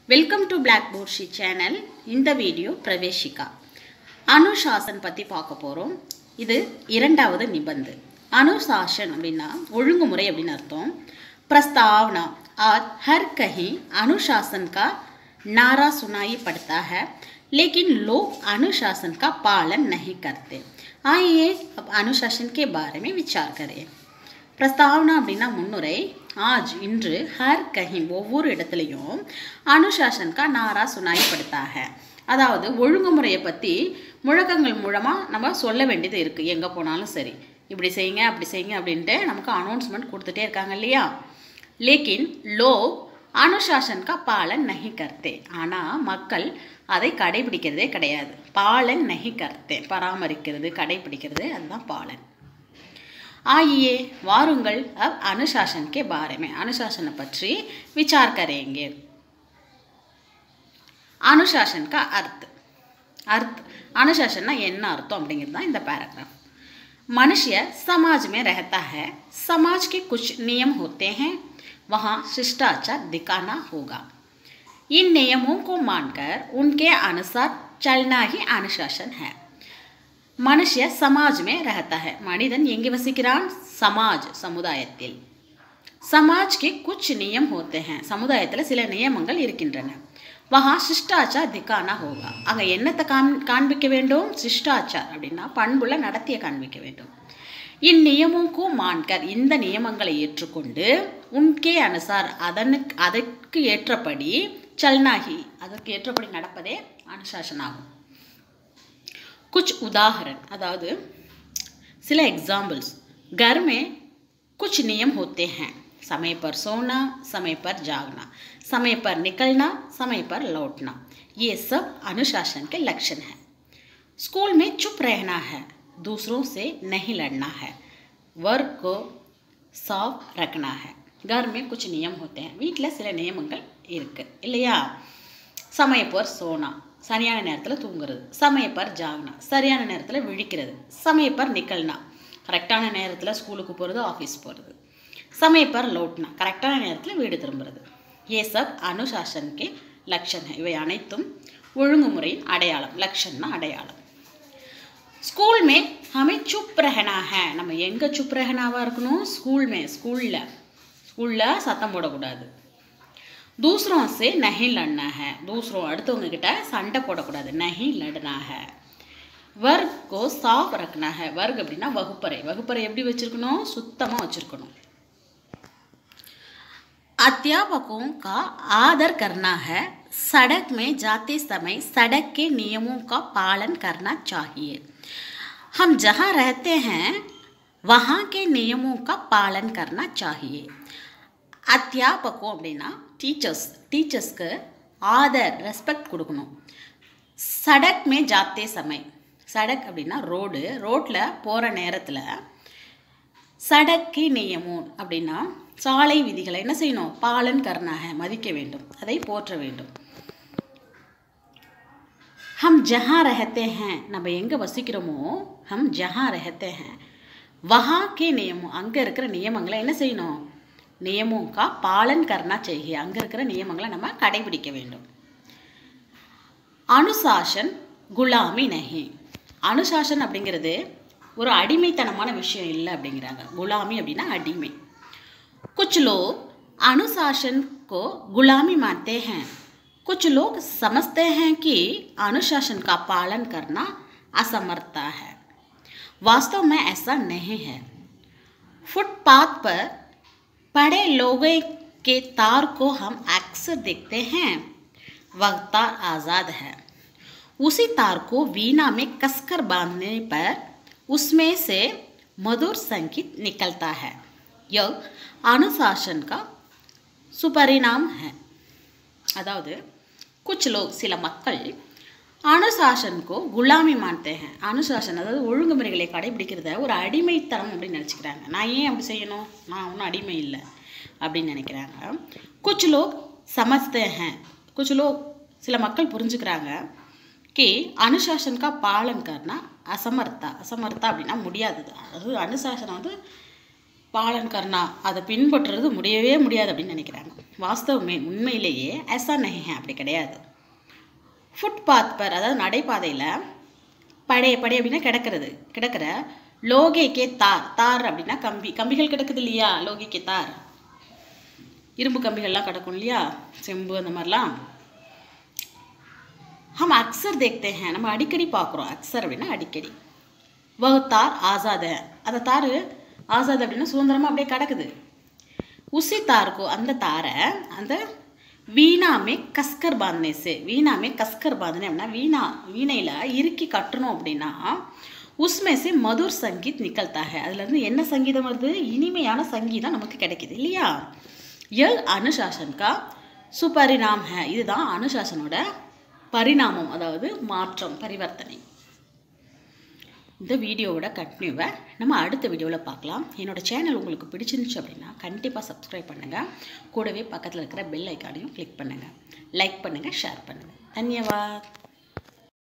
welcome to black போர்ஷி channel இந்த video பிரவேஷிகா அனுசாசன் பற்றி பார்க்க போகிறோம் இது இரண்டாவது நிபந்து அனுசாசன் அப்படின்னா ஒழுங்குமுறை அப்படின்னு அர்த்தம் प्रस्तावना आज हर कहीं अनुशासन का नारा सुनाई पड़ता है लेकिन लोग अनुशासन का पालन नहीं करते आइए अब अनुशासन के बारे में विचार करें பிரஸ்தாவனா அப்படின்னா முன்னுரை ஆஜ் இன்று ஹர் கஹிம் ஒவ்வொரு இடத்துலையும் அனுசாசன்கா நாரா சுனாய்படுத்தாக அதாவது ஒழுங்குமுறையை பற்றி முழக்கங்கள் மூலமாக நம்ம சொல்ல வேண்டியது இருக்குது எங்கே போனாலும் சரி இப்படி செய்யுங்க அப்படி செய்யுங்க அப்படின்ட்டு நமக்கு அனௌன்ஸ்மெண்ட் கொடுத்துட்டே இருக்காங்க இல்லையா லேக்கின் லோ அனுசாசன் கா பாலன் நகி கர்த்தே ஆனால் மக்கள் அதை கடைபிடிக்கிறதே கிடையாது பாலன் நகி கர்த்தே பராமரிக்கிறது கடைபிடிக்கிறது அதுதான் பாலன் आइए वारुंगल अब अनुशासन के बारे में अनुशासन பற்றி विचार करेंगे अनुशासन का अर्थ अर्थ अनुशासन என்ன அர்த்தம் அப்படிங்கிறது தான் இந்த पैराग्राफ मनुष्य समाज में रहता है समाज के कुछ नियम होते हैं वहाँ शिष्टाचार दिखाना होगा इन नियमों को मानकर उनके अनुसार चलना ही अनुशासन है மனுஷ சமாஜ்மே ரஹத்தா ஹை மனிதன் எங்கே வசிக்கிறான் சமாஜ் சமுதாயத்தில் சமாஜ்க்கு குச் நியம் ஹோத்தே ஹேன் சமுதாயத்தில் சில நியமங்கள் இருக்கின்றன வஹா சிஷ்டாச்சார் திக்கானா ஹோகா அங்கே என்னத்தை காண் காண்பிக்க வேண்டும் சிஷ்டாச்சார் அப்படின்னா பண்புள்ள நடத்திய காண்பிக்க வேண்டும் இந்நியமுக்கு மான்கர் இந்த நியமங்களை ஏற்றுக்கொண்டு உன்கே அனுசார் அதனுக்கு அதற்கு ஏற்றபடி சல்னாகி அதற்கு ஏற்றபடி நடப்பதே அனுசாசனாகும் कुछ उदाहरण अदाद सिला एग्जाम्पल्स घर में कुछ नियम होते हैं समय पर सोना समय पर जागना समय पर निकलना समय पर लौटना ये सब अनुशासन के लक्षण हैं स्कूल में चुप रहना है दूसरों से नहीं लड़ना है वर्क को साफ रखना है घर में कुछ नियम होते हैं வீட்டில் சில நியமங்கள் இருக்குது இல்லையா சமயப்போர் சோனா சரியான நேரத்தில் தூங்குறது சமயப்பர் ஜாகனா சரியான நேரத்தில் விழிக்கிறது சமயப்பர் நிக்கல்னா கரெக்டான நேரத்தில் ஸ்கூலுக்கு போகிறது ஆஃபீஸ் போகிறது சமயப்பர் லோட்னா கரெக்டான நேரத்தில் வீடு திரும்புறது ஏ சப் அனுசாசனுக்கு லக்ஷன் இவை அனைத்தும் ஒழுங்குமுறையின் அடையாளம் லக்ஷன்னா அடையாளம் ஸ்கூல் மே ஹமே சுப் ரஹனா ஹே நம்ம எங்கே சுப் ரஹனாவாக இருக்கணும் ஸ்கூல் மே ஸ்கூலில் ஸ்கூலில் சத்தம் போடக்கூடாது दूसरों से नहीं लड़ना है दूसरों அடுத்தவங்க கிட்ட சண்டை போடக்கூடாது नहीं लड़ना है वर्ग को साफ रखना है वर्ग அப்படின்னா வகுப்பறை வகுப்பறை எப்படி வச்சிருக்கணும் சுத்தமாக வச்சிருக்கணும் अध्यापकों का आदर करना है सड़क में जाते समय सड़क के नियमों का पालन करना चाहिए हम जहाँ रहते हैं वहाँ के नियमों का पालन करना चाहिए அத்தியாபகம் அப்படின்னா டீச்சர்ஸ் டீச்சர்ஸ்க்கு ஆதர் ரெஸ்பெக்ட் கொடுக்கணும் சடக் மே ஜாத்தே சமய் சடக் அப்படின்னா ரோடு ரோட்டில் போகிற நேரத்தில் சடக்கி நியமம் அப்படின்னா சாலை விதிகளை என்ன செய்யணும் பாலன் கர்ணாக மதிக்க வேண்டும் அதை போற்ற வேண்டும் ஹம் ஜஹா ரஹத்தே ஹேன் நம்ம எங்கே வசிக்கிறோமோ ஹம் ஜஹா ரஹத்தே ஹேன் வஹா கே நியமம் அங்கே இருக்கிற நியமங்களை என்ன செய்யணும் நியமம் கா பாலன் கர்னா செய்கை அங்கே இருக்கிற நியமங்களை நம்ம கடைபிடிக்க வேண்டும் அனுசாசன் குலாமி நகி அனுசாசன் அப்படிங்கிறது ஒரு அடிமைத்தனமான விஷயம் இல்லை அப்படிங்கிறாங்க குலாமி அப்படின்னா அடிமை कुछ लोग अनुशासन को गुलामी मानते हैं कुछ लोग समझते हैं कि अनुशासन का पालन करना असमर्थता है वास्तव में ऐसा नहीं है फुटपाथ पर पड़े लोगों के तार को हम अक्सर देखते हैं वह तार आज़ाद है उसी तार को वीणा में कसकर बांधने पर उसमें से मधुर संगीत निकलता है यह अनुशासन का सुपरिणाम है அதாவது कुछ लोग சில மக்கள் அனுசாசனுக்கோ குலாமி மான்தே ஹேன் அனுசாசன் அதாவது ஒழுங்குமுறைகளை கடைபிடிக்கிறத ஒரு அடிமைத்தனம் அப்படின்னு நினச்சிக்கிறாங்க நான் ஏன் அப்படி செய்யணும் நான் ஒன்றும் அடிமை இல்லை அப்படின்னு நினைக்கிறாங்க குச் லோக் சமஸ்தே ஹேன் குச் லோக் சில மக்கள் புரிஞ்சுக்கிறாங்க கி அனுசாசன்கா பாலன் கர்னா அசமர்த்தா அசமர்த்தா அப்படின்னா முடியாதது அதாவது அனுசாசனம் வந்து பாலன் கர்ணா அதை பின்பற்றுறது முடியவே முடியாது அப்படின்னு நினைக்கிறாங்க வாஸ்தவ மே உண்மையிலேயே ऐसा नहीं है அப்படி கிடையாது ஃபுட்பாத் பர் அதாவது நடைபாதையில் படை படை அப்படின்னா கிடக்கிறது கிடக்கிற லோகேக்கே தார் தார் அப்படின்னா கம்பி கம்பிகள் கிடக்குது இல்லையா லோகேக்கே தார் இரும்பு கம்பிகள்லாம் கிடக்கும் இல்லையா செம்பு அந்த மாதிரிலாம் हम अक्सर देखते हैं நம்ம அடிக்கடி பார்க்குறோம் அக்சர் அப்படின்னா அடிக்கடி வஹ் தார் ஆசாத அந்த தார் ஆசாத் அப்படின்னா சுதந்திரமாக அப்படியே கிடக்குது உசி தாருக்கோ அந்த தாரை அந்த வீணாமே கஸ்கர் பாந்தனே சே வீணாமே கஸ்கர் பாந்தனே அப்படின்னா வீணா வீணையில் இறுக்கி கட்டணும் அப்படின்னா உஸ்மே சே மதுர் சங்கீத் நிகழ்த்தா ஹை அதுலேருந்து என்ன சங்கீதம் வருது இனிமையான சங்கீதம் நமக்கு கிடைக்குது இல்லையா எல் அனுசாசன் கா சுபரிணாம் ஹே இதுதான் அனுசாசனோட பரிணாமம் அதாவது மாற்றம் பரிவர்த்தனை இந்த வீடியோவோட கண்டினியூவை நம்ம அடுத்த வீடியோவில் பார்க்கலாம் என்னோட சேனல் உங்களுக்கு பிடிச்சிருந்துச்சு அப்படின்னா கண்டிப்பாக சப்ஸ்கிரைப் பண்ணுங்கள் கூடவே பக்கத்தில் இருக்கிற பெல் ஐக்கானையும் கிளிக் பண்ணுங்கள் லைக் பண்ணுங்கள் ஷேர் பண்ணுங்கள் தன்யவாத்